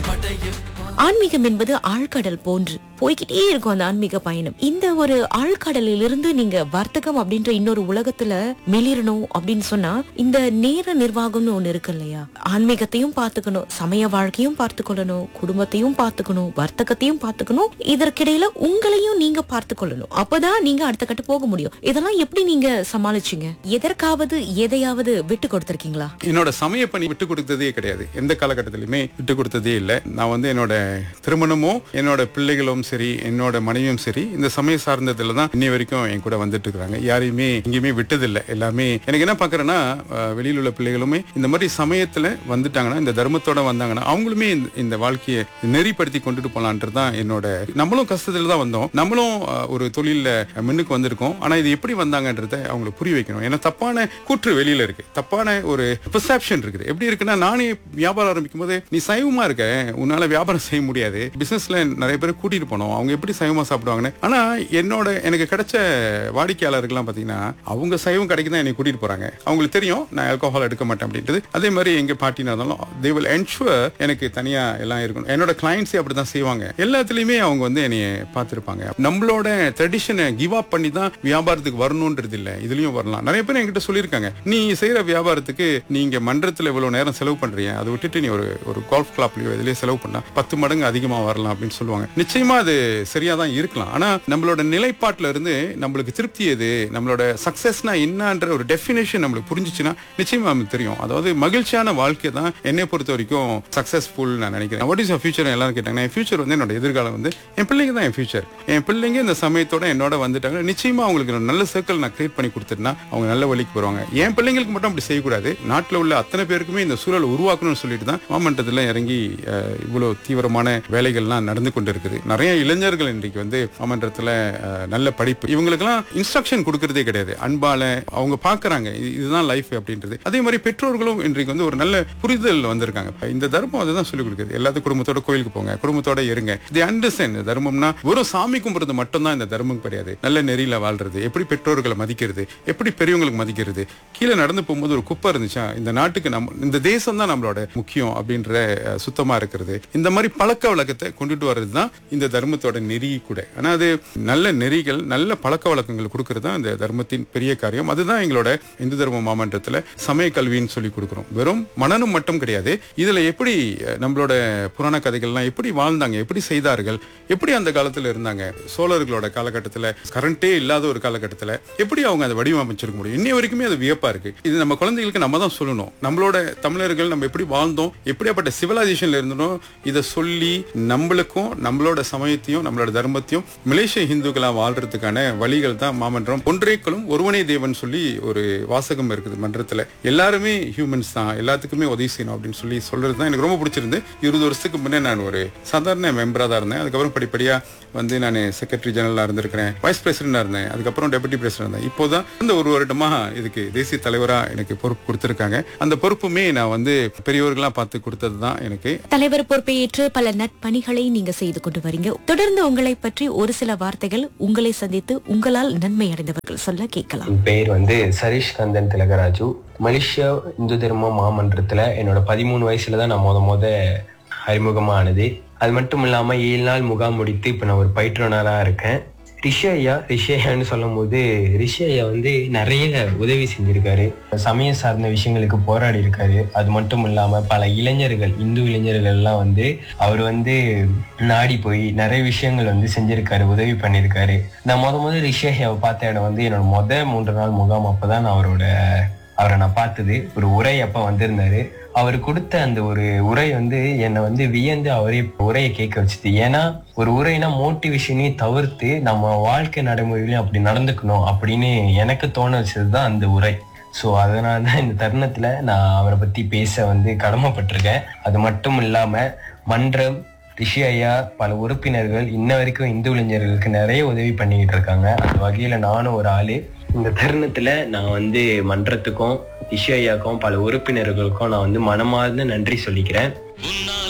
ஆன்மீகம் என்பது ஆழ்கடல் போன்று போய்கிட்டே இருக்கும் அந்த ஆன்மீக பயணம் இந்த ஒரு ஆழ்கடலில் இருந்து நீங்க வர்த்தகம் அப்படின்ற இன்னொரு உலகத்துல மிளிரணும் அப்படின்னு சொன்னா இந்த நேர நிர்வாகம்னு ஒண்ணு இருக்கு இல்லையா ஆன்மீகத்தையும் பார்த்துக்கணும் சமய வாழ்க்கையும் பார்த்துக்கொள்ளணும் குடும்பத்தையும் பார்த்துக்கணும் வர்த்தகத்தையும் பார்த்துக்கணும் இதற்கிடையில உங்களையும் நீங்க பார்த்துக்கொள்ளணும் அப்பதான் நீங்க அடுத்த கட்ட போக முடியும் இதெல்லாம் எப்படி நீங்க சமாளிச்சீங்க எதற்காவது எதையாவது விட்டு கொடுத்திருக்கீங்களா என்னோட சமய பணி விட்டு கொடுத்ததே கிடையாது எந்த காலகட்டத்திலுமே விட்டு கொடுத்ததே இல்லை நான் வந்து என்னோட திருமணமும் என்னோட பிள்ளைகளும் சரி என்னோட மனைவியும் சரி இந்த சமய சார்ந்ததுல தான் இன்னை வரைக்கும் என் கூட வந்துட்டு இருக்காங்க யாரையுமே எங்கேயுமே விட்டதில்லை எல்லாமே எனக்கு என்ன பாக்குறேன்னா அஹ், வெளியில உள்ள பிள்ளைகளுமே இந்த மாதிரி சமயத்துல வந்துட்டாங்கன்னா இந்த தர்மத்தோட வந்தாங்கன்னா அவங்களுமே இந்த- இந்த வாழ்க்கையை நெறிப்படுத்தி கொண்டுட்டு போலான்றது தான் என்னோட நம்மளும் கஷ்டத்துல தான் வந்தோம் நம்மளும் அஹ், ஒரு தொழில்ல முன்னுக்கு வந்திருக்கோம் ஆனா இது எப்படி வந்தாங்கன்றத அவங்களுக்கு புரிய வைக்கணும் ஏன்னா தப்பான கூற்று வெளியில இருக்கு தப்பான ஒரு பெர்செப்ஷன் இருக்குது எப்படி இருக்குன்னா நானே வியாபாரம் ஆரம்பிக்கும் போது நீ சைவமா இருக்க உன்னால வியாபாரம் செய்ய முடியாது பிசினஸ்ல நிறைய பேர் கூட்டிட்டு போனோம் அவங்க எப்படி சைவமா சாப்பிடுவாங்கன்னு ஆனா என்னோட எனக்கு கிடைச்ச வாடிக்கையாளர்கள்லாம் பாத்தீங்கன்னா அவங்க சைவம் கடைக்கு தான் என்னை கூட்டிட்டு போறாங்க அவங்களுக்கு தெரியும் நான் ஆல்கோஹால் எடுக்க மாட்டேன் அப்படின்றது அதே மாதிரி எங்க பார்ட்டினா இருந்தாலும் தே வில் என்ஷுவர் எனக்கு தனியா எல்லாம் இருக்கணும் என்னோட கிளைண்ட்ஸே அப்படிதான் செய்வாங்க எல்லாத்துலயுமே அவங்க வந்து என்னைய பார்த்திருப்பாங்க நம்மளோட ட்ரெடிஷனை கிவ் அப் பண்ணி தான் வியாபாரத்துக்கு வரணும்ன்றது இல்ல இதுலயும் வரலாம் நிறைய பேர் என்கிட்ட சொல்லியிருக்காங்க நீ செய்யற வியாபாரத்துக்கு நீங்க மன்றத்துல இவ்வளவு நேரம் செலவு பண்றீங்க அதை விட்டுட்டு நீ ஒரு ஒரு கோல்ஃப் கிளப்லயோ இதுலயே செலவு பண்ணா பத்து மடங்கு அதிகமா வரலாம் அப்படின்னு சொல்லுவாங்க நிச்சயமா அது சரியா தான் இருக்கலாம் ஆனா நம்மளோட நிலைப்பாட்டுல இருந்து நம்மளுக்கு திருப்தி எது நம்மளோட சக்சஸ்னா என்னன்ற ஒரு டெஃபினேஷன் நம்மளுக்கு புரிஞ்சுச்சுன்னா நிச்சயமா நமக்கு தெரியும் அதாவது மகிழ்ச்சியான வாழ்க்கை தான் என்னை பொறுத்த வரைக்கும் சக்சஸ்ஃபுல் நான் நினைக்கிறேன் வாட் இஸ் ஃபியூச்சர் எல்லாரும் கேட்டாங்க என் ஃபியூச்சர் வந்து என்னோட எதிர்காலம் வந்து என் பிள்ளைங்க தான் என் ஃபியூச்சர் என் பிள்ளைங்க இந்த சமயத்தோட என்னோட வந்துட்டாங்க நிச்சயமா அவங்களுக்கு ஒரு நல்ல சர்க்கிள் நான் கிரியேட் பண்ணி கொடுத்துட்டேன்னா அவங்க நல்ல வழிக்கு வருவாங்க என் பிள்ளைங்களுக்கு மட்டும் அப்படி செய்யக்கூடாது நாட்டில் உள்ள அத்தனை பேருக்குமே இந்த சூழலை உருவாக்கணும்னு சொல்லிட்டு தான் மாமன்றத்தில் இறங்கி அஹ், இவ்வளவு தீவிரமான வேலைகள்லாம் நடந்து கொண்டு இருக்குது நிறைய இளைஞர்கள் இன்றைக்கு வந்து மாமன்றத்தில் அஹ், நல்ல படிப்பு இவங்களுக்கெல்லாம் இன்ஸ்ட்ரக்ஷன் கொடுக்கறதே கிடையாது அன்பால அவங்க பாக்குறாங்க இது- இதுதான் லைஃப் அப்படின்றது அதே மாதிரி பெற்றோர்களும் இன்றைக்கு வந்து ஒரு நல்ல புரிதல் வந்திருக்காங்க இந்த தர்மம் அதுதான் சொல்லிக் கொடுக்குது எல்லாத்துக்கும் குடும்பத்தோட கோயிலுக்கு போங்க குடும்பத்தோட இருங்க இது அண்டர்ஸ்டாண்ட் தர்மம்னா வெறும் சாமி கும்பிடுறது மட்டும்தான் இந்த தர்மம் கிடையாது நல்ல நெறியில வாழ்றது எப்படி பெற்றோர்களை மதிக்கிறது எப்படி பெரியவங்களுக்கு மதிக்கிறது கீழே நடந்து போகும்போது ஒரு குப்பை இருந்துச்சா இந்த நாட்டுக்கு நம்ம இந்த தேசம் தான் நம்மளோட முக்கியம் அப்படின்ற அஹ், சுத்தமா இருக்கிறது இந்த மாதிரி பழக்க வழக்கத்தை கொண்டுட்டு வர்றது தான் இந்த தர்மத்தோட நெறி கூட ஆனா அது நல்ல நெறிகள் நல்ல பழக்க வழக்கங்கள் கொடுக்கறது தான் இந்த தர்மத்தின் பெரிய காரியம் அதுதான் எங்களோட இந்து தர்ம மாமன்றத்துல சமய கல்வின்னு சொல்லி கொடுக்குறோம் வெறும் மனநம் மட்டும் கிடையாது இதுல எப்படி அஹ், நம்மளோட புராண கதைகள்லாம் எப்படி வாழ்ந்தாங்க எப்படி செய்தார்கள் எப்படி அந்த காலத்துல இருந்தாங்க சோழர்களோட காலகட்டத்துல கரண்டே இல்லாத ஒரு காலகட்டத்துல எப்படி அவங்க அதை வடிவமைச்சிருக்க முடியும் இன்னை வரைக்குமே அது வியப்பா இருக்கு இது நம்ம குழந்தைகளுக்கு நம்ம தான் சொல்லணும் நம்மளோட தமிழர்கள் நம்ம எப்படி வாழ்ந்தோம் எப்படியாப்பட்ட சிவிலைசேஷன்ல இருந்தோம் இதை சொல்லி நம்மளுக்கும் நம்மளோட சமயத்தையும் நம்மளோட தர்மத்தையும் மலேசிய இந்துக்களா வாழ்றதுக்கான வழிகள் தான் மாமன்றம் ஒன்றேக்களும் ஒருவனே தேவன் சொல்லி ஒரு வாசகம் இருக்குது மன்றத்துல எல்லாருமே ஹியூமன்ஸ் தான் எல்லாத்துக்குமே உதவி செய்யணும் அப்படின்னு சொல்லி சொல்றது தான் எனக்கு ரொம்ப பிடிச்சிருந்து இருபது வருஷத்துக்கு முன்னே நான் ஒரு சாதாரண மெம்பரா தான் இருந்தேன் அதுக்கப்புறம் படிப்படியா வந்து நான் செக்ரட்டரி ஜெனரலா இருந்திருக்கிறேன் வைஸ் பிரசிடண்டா இருந்தேன் அதுக்கப்புறம் டெபுட்டி பிரசிடண்ட் இருந்தேன் இப்போதான் இந்த ஒரு வருடமா இதுக்கு தேசிய தலைவரா எனக்கு பொறுப்பு கொடுத்திருக்காங்க அந்த பொறுப்புமே நான் வந்து பெரியவர்களா பார்த்து கொடுத்தது தான் எனக்கு தலைவர் பொறுப்பை ஏற்று பல நட்பணிகளை நீங்க செய்து கொண்டு வரீங்க தொடர்ந்து உங்களை பற்றி ஒரு சில வார்த்தைகள் உங்களை சந்தித்து உங்களால் நன்மை அடைந்தவர்கள் சொல்ல கேட்கலாம் என் பேர் வந்து சரீஷ் கந்தன் திலகராஜு மலேசியா இந்து தர்ம மாமன்றத்துல என்னோட பதிமூணு வயசுல தான் நான் முத முத அறிமுகமானது அது மட்டும் இல்லாம ஏழு நாள் முகாம் முடித்து இப்ப நான் ஒரு பயிற்றுனரா இருக்கேன் ரிஷி ஐயா ரிஷி ஐயான்னு சொல்லும் போது ரிஷி ஐயா வந்து நிறைய உதவி செஞ்சிருக்காரு சமயம் சார்ந்த விஷயங்களுக்கு போராடி இருக்காரு அது மட்டும் இல்லாம பல இளைஞர்கள் இந்து இளைஞர்கள் எல்லாம் வந்து அவர் வந்து நாடி போய் நிறைய விஷயங்கள் வந்து செஞ்சிருக்காரு உதவி பண்ணியிருக்காரு நான் முத முத ரிஷி ஐயாவை பார்த்த இடம் வந்து என்னோட முத மூன்று நாள் முகாம் அப்பதான் நான் அவரோட அவரை நான் பார்த்தது ஒரு உரை அப்ப வந்திருந்தாரு அவர் கொடுத்த அந்த ஒரு உரை வந்து என்னை வந்து வியந்து அவரே உரையை கேட்க வச்சுது ஏன்னா ஒரு உரைனா மோட்டிவேஷனையும் தவிர்த்து நம்ம வாழ்க்கை நடைமுறையிலையும் அப்படி நடந்துக்கணும் அப்படின்னு எனக்கு தோண வச்சது தான் அந்த உரை ஸோ அதனால தான் இந்த தருணத்துல நான் அவரை பத்தி பேச வந்து கடமைப்பட்டிருக்கேன் அது மட்டும் இல்லாம மன்றம் ரிஷி ஐயா பல உறுப்பினர்கள் இன்ன வரைக்கும் இந்து இளைஞர்களுக்கு நிறைய உதவி பண்ணிக்கிட்டு இருக்காங்க அந்த வகையில நானும் ஒரு ஆளு இந்த தருணத்துல நான் வந்து மன்றத்துக்கும் ரிஷி ஐயாக்கும் பல உறுப்பினர்களுக்கும் நான் வந்து மனமார்ந்த நன்றி சொல்லிக்கிறேன் உன்னால்